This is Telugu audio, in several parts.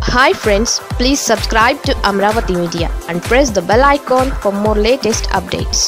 hi friends please subscribe to Amaravati media and press the bell icon for more latest updates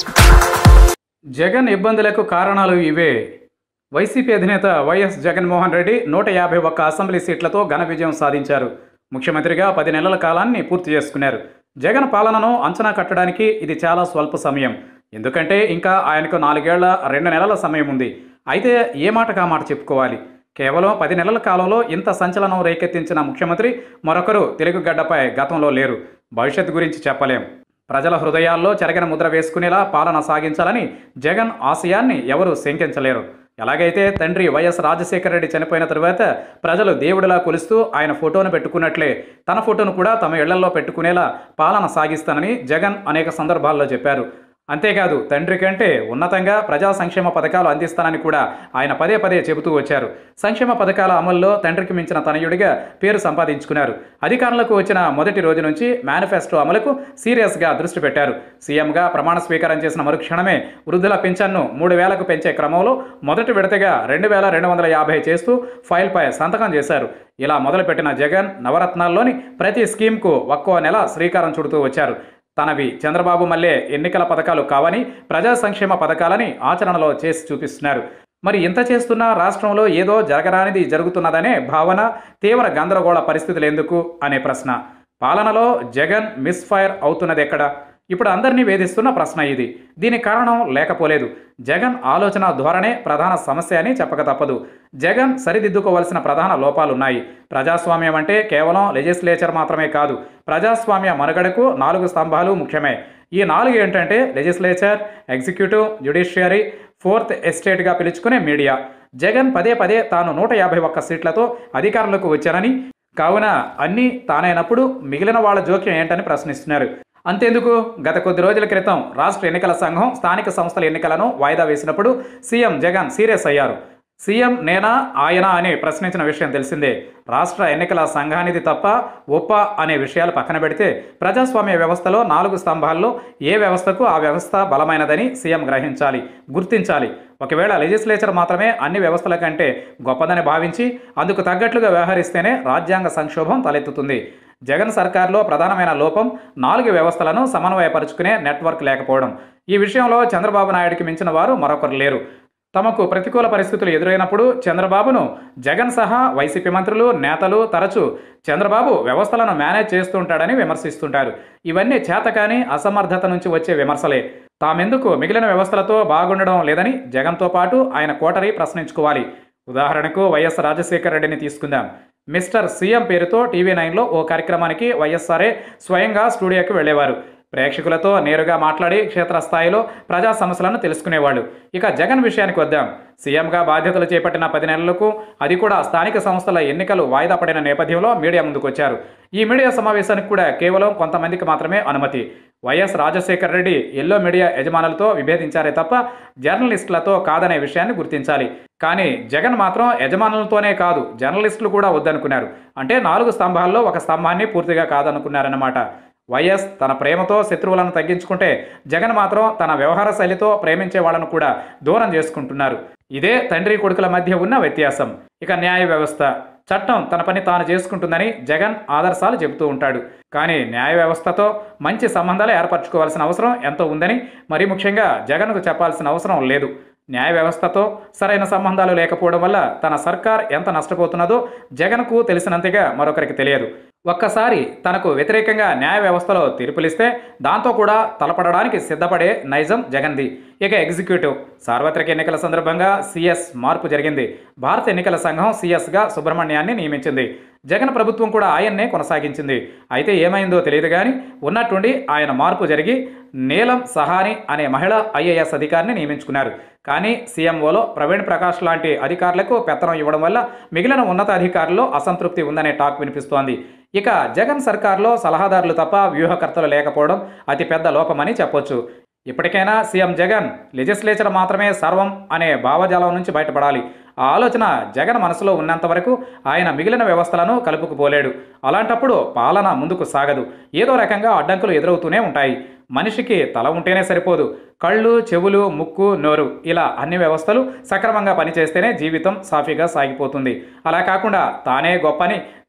Jagan ఇబ్బందులకు కారణాలు ఇవే వైసీపీ అధినేత వైఎస్ జగన్మోహన్ రెడ్డి నూట యాభై ఒక్క అసెంబ్లీ సీట్లతో ఘన విజయం సాధించారు ముఖ్యమంత్రిగా పది నెలల కాలాన్ని పూర్తి చేసుకున్నారు జగన్ పాలనను అంచనా కట్టడానికి ఇది చాలా స్వల్ప సమయం ఎందుకంటే ఇంకా ఆయనకు నాలుగేళ్ల రెండు నెలల సమయం ఉంది అయితే ఏ మాట కా మాట చెప్పుకోవాలి కేవలం పది నెలల కాలంలో ఇంత సంచలనం రేకెత్తించిన ముఖ్యమంత్రి మరొకరు తెలుగు గడ్డపై గతంలో లేరు భవిష్యత్తు గురించి చెప్పలేం ప్రజల హృదయాల్లో చెరగిన ముద్ర వేసుకునేలా పాలన సాగించాలని జగన్ ఆశయాన్ని ఎవరూ శంకించలేరు ఎలాగైతే తండ్రి వైఎస్ రాజశేఖర రెడ్డి చనిపోయిన తరువాత ప్రజలు దేవుడిలా కొలుస్తూ ఆయన ఫోటోను పెట్టుకున్నట్లే తన ఫోటోను కూడా తమ ఇళ్లలో పెట్టుకునేలా పాలన సాగిస్తానని జగన్ అనేక సందర్భాల్లో చెప్పారు అంతేకాదు తండ్రి కంటే ఉన్నతంగా ప్రజా సంక్షేమ పథకాలు అందిస్తానని కూడా ఆయన పదే పదే చెబుతూ వచ్చారు సంక్షేమ పథకాల అమల్లో తండ్రికి మించిన తనయుడిగా పేరు సంపాదించుకున్నారు అధికారంలోకి వచ్చిన మొదటి రోజు నుంచి మేనిఫెస్టో అమలుకు సీరియస్గా దృష్టి పెట్టారు సీఎంగా ప్రమాణ స్వీకారం చేసిన మరుక్షణమే వృద్ధుల పింఛన్ను మూడు వేలకు పెంచే క్రమంలో మొదటి విడతగా రెండు వేల రెండు వందల యాభై చేస్తూ ఫైల్పై సంతకం చేశారు ఇలా మొదలుపెట్టిన జగన్ నవరత్నాల్లోని ప్రతి స్కీమ్కు ఒక్కో నెల శ్రీకారం చుడుతూ వచ్చారు తనవి చంద్రబాబు మల్లే ఎన్నికల పథకాలు కావని ప్రజా సంక్షేమ పథకాలని ఆచరణలో చేసి చూపిస్తున్నారు మరి ఇంత చేస్తున్నా రాష్ట్రంలో ఏదో జరగరానిది జరుగుతున్నదనే భావన తీవ్ర గందరగోళ పరిస్థితులు ఎందుకు అనే ప్రశ్న పాలనలో జగన్ మిస్ఫైర్ అవుతున్నది ఎక్కడ ఇప్పుడు అందరినీ వేధిస్తున్న ప్రశ్న ఇది దీనికి కారణం లేకపోలేదు జగన్ ఆలోచన ధోరణే ప్రధాన సమస్య అని చెప్పక తప్పదు జగన్ సరిదిద్దుకోవలసిన ప్రధాన లోపాలున్నాయి ప్రజాస్వామ్యం అంటే కేవలం లెజిస్లేచర్ మాత్రమే కాదు ప్రజాస్వామ్య మనుగడకు నాలుగు స్తంభాలు ముఖ్యమే ఈ నాలుగు ఏంటంటే లెజిస్లేచర్ ఎగ్జిక్యూటివ్ జ్యుడిషియరీ ఫోర్త్ ఎస్టేట్గా పిలుచుకునే మీడియా జగన్ పదే పదే తాను నూట యాభై ఒక్క సీట్లతో అధికారంలోకి వచ్చానని కావున అన్నీ తానైనప్పుడు మిగిలిన వాళ్ళ జోక్యం ఏంటని ప్రశ్నిస్తున్నారు అంతేందుకు గత కొద్ది రోజుల క్రితం రాష్ట్ర ఎన్నికల సంఘం స్థానిక సంస్థల ఎన్నికలను వాయిదా వేసినప్పుడు సీఎం జగన్ సీరియస్ అయ్యారు సీఎం నేనా ఆయన అని ప్రశ్నించిన విషయం తెలిసిందే రాష్ట్ర ఎన్నికల సంఘానిది తప్ప ఒప్ప అనే విషయాలు పక్కన పెడితే ప్రజాస్వామ్య వ్యవస్థలో నాలుగు స్తంభాల్లో ఏ వ్యవస్థకు ఆ వ్యవస్థ బలమైనదని సీఎం గ్రహించాలి గుర్తించాలి ఒకవేళ లెజిస్లేచర్ మాత్రమే అన్ని వ్యవస్థల కంటే గొప్పదని భావించి అందుకు తగ్గట్లుగా వ్యవహరిస్తేనే రాజ్యాంగ సంక్షోభం తలెత్తుతుంది జగన్ సర్కార్లో ప్రధానమైన లోపం నాలుగు వ్యవస్థలను సమన్వయపరుచుకునే నెట్వర్క్ లేకపోవడం ఈ విషయంలో చంద్రబాబు నాయుడికి మించిన వారు మరొకరు లేరు తమకు ప్రతికూల పరిస్థితులు ఎదురైనప్పుడు చంద్రబాబును జగన్ సహా వైసీపీ మంత్రులు నేతలు తరచూ చంద్రబాబు వ్యవస్థలను మేనేజ్ చేస్తుంటాడని విమర్శిస్తుంటారు ఇవన్నీ చేతకాని అసమర్థత నుంచి వచ్చే విమర్శలే తామెందుకు మిగిలిన వ్యవస్థలతో బాగుండడం లేదని జగన్తో పాటు ఆయన కోటరీ ప్రశ్నించుకోవాలి ఉదాహరణకు వైఎస్ రాజశేఖర రెడ్డిని తీసుకుందాం మిస్టర్ సీఎం పేరుతో టీవీ నైన్లో ఓ కార్యక్రమానికి వైఎస్ఆర్ఏ స్వయంగా స్టూడియోకి వెళ్ళేవారు ప్రేక్షకులతో నేరుగా మాట్లాడి క్షేత్రస్థాయిలో ప్రజా సమస్యలను తెలుసుకునేవాళ్ళు ఇక జగన్ విషయానికి వద్దాం సీఎంగా బాధ్యతలు చేపట్టిన పది నెలలకు అది కూడా స్థానిక సంస్థల ఎన్నికలు వాయిదా పడిన నేపథ్యంలో మీడియా ముందుకు వచ్చారు ఈ మీడియా సమావేశానికి కూడా కేవలం కొంతమందికి మాత్రమే అనుమతి YS Rajasekhara Reddy yellow media యజమానులతో విభేదించారే తప్ప జర్నలిస్టులతో కాదనే విషయాన్ని గుర్తించాలి కానీ జగన్ మాత్రం యజమానులతోనే కాదు జర్నలిస్టులు కూడా వద్దనుకున్నారు అంటే నాలుగు స్తంభాల్లో ఒక స్తంభాన్ని పూర్తిగా కాదనుకున్నారన్నమాట వైఎస్ తన ప్రేమతో శత్రువులను తగ్గించుకుంటే జగన్ మాత్రం తన వ్యవహార శైలితో ప్రేమించే వాళ్ళను కూడా దూరం చేసుకుంటున్నారు ఇదే తండ్రి కొడుకుల మధ్య ఉన్న వ్యత్యాసం ఇక న్యాయ వ్యవస్థ చట్టం తన పని తాను చేసుకుంటుందని జగన్ ఆదర్శాలు చెబుతూ ఉంటాడు కానీ న్యాయ వ్యవస్థతో మంచి సంబంధాలు ఏర్పరచుకోవాల్సిన అవసరం ఎంతో ఉందని మరీ ముఖ్యంగా జగన్కు చెప్పాల్సిన అవసరం లేదు న్యాయ వ్యవస్థతో సరైన సంబంధాలు లేకపోవడం వల్ల తన సర్కార్ ఎంత నష్టపోతున్నదో జగన్కు తెలిసినంతగా మరొకరికి తెలియదు ఒక్కసారి తనకు వ్యతిరేకంగా న్యాయ వ్యవస్థలో తీర్పులిస్తే దాంతో కూడా తలపడడానికి సిద్ధపడే నైజం జగన్ది ఇక ఎగ్జిక్యూటివ్ సార్వత్రిక ఎన్నికల సందర్భంగా సిఎస్ మార్పు జరిగింది భారత ఎన్నికల సంఘం సిఎస్గా సుబ్రహ్మణ్యాన్ని నియమించింది జగన్ ప్రభుత్వం కూడా ఆయన్నే కొనసాగించింది అయితే ఏమైందో తెలియదు కానీ ఉన్నట్టుండి ఆయన మార్పు జరిగి నీలం సహాని అనే మహిళా ఐఏఎస్ అధికారిని నియమించుకున్నారు కానీ సీఎంఓలో ప్రవీణ్ ప్రకాష్ లాంటి అధికారులకు పెత్తనం ఇవ్వడం వల్ల మిగిలిన ఉన్నత అధికారుల్లో అసంతృప్తి ఉందనే టాక్ వినిపిస్తోంది ఇక జగన్ సర్కార్లో సలహాదారులు తప్ప వ్యూహకర్తలు లేకపోవడం అతిపెద్ద లోపమని చెప్పొచ్చు ఇప్పటికైనా సీఎం జగన్ లెజిస్లేచర్ మాత్రమే సర్వం అనే భావజాలం నుంచి బయటపడాలి ఆ ఆలోచన జగన్ మనసులో ఉన్నంత వరకు ఆయన మిగిలిన వ్యవస్థలను కలుపుకుపోలేడు అలాంటప్పుడు పాలన ముందుకు సాగదు ఏదో రకంగా అడ్డంకులు ఎదురవుతూనే ఉంటాయి మనిషికి తల ఉంటేనే సరిపోదు కళ్ళు చెవులు ముక్కు నోరు ఇలా అన్ని వ్యవస్థలు సక్రమంగా పనిచేస్తేనే జీవితం సాఫీగా సాగిపోతుంది అలా కాకుండా తానే గొప్పని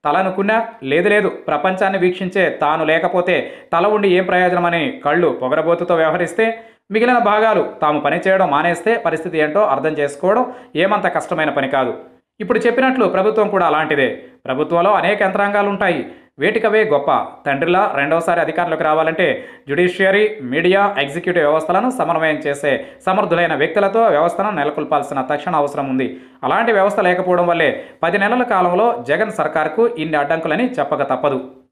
తలనుకున్నా లేదు లేదు ప్రపంచాన్ని వీక్షించే తాను లేకపోతే తల ఉండి ఏం ప్రయోజనమని కళ్ళు పొగరబోతుతో వ్యవహరిస్తే మిగిలిన భాగాలు తాము పనిచేయడం మానేస్తే పరిస్థితి ఏంటో అర్థం చేసుకోవడం ఏమంత కష్టమైన పని కాదు ఇప్పుడు చెప్పినట్లు ప్రభుత్వం కూడా అలాంటిదే ప్రభుత్వంలో అనేక యంత్రాంగాలు ఉంటాయి వేటికవే గొప్ప తండ్రిలా రెండవసారి అధికారంలోకి రావాలంటే జ్యుడిషియరీ మీడియా ఎగ్జిక్యూటివ్ వ్యవస్థలను సమన్వయం చేసే సమర్థులైన వ్యక్తులతో వ్యవస్థను నెలకొల్పాల్సిన తక్షణ అవసరం ఉంది అలాంటి వ్యవస్థ లేకపోవడం వల్లే పది నెలల కాలంలో జగన్ సర్కార్కు ఇన్ని అడ్డంకులని చెప్పక తప్పదు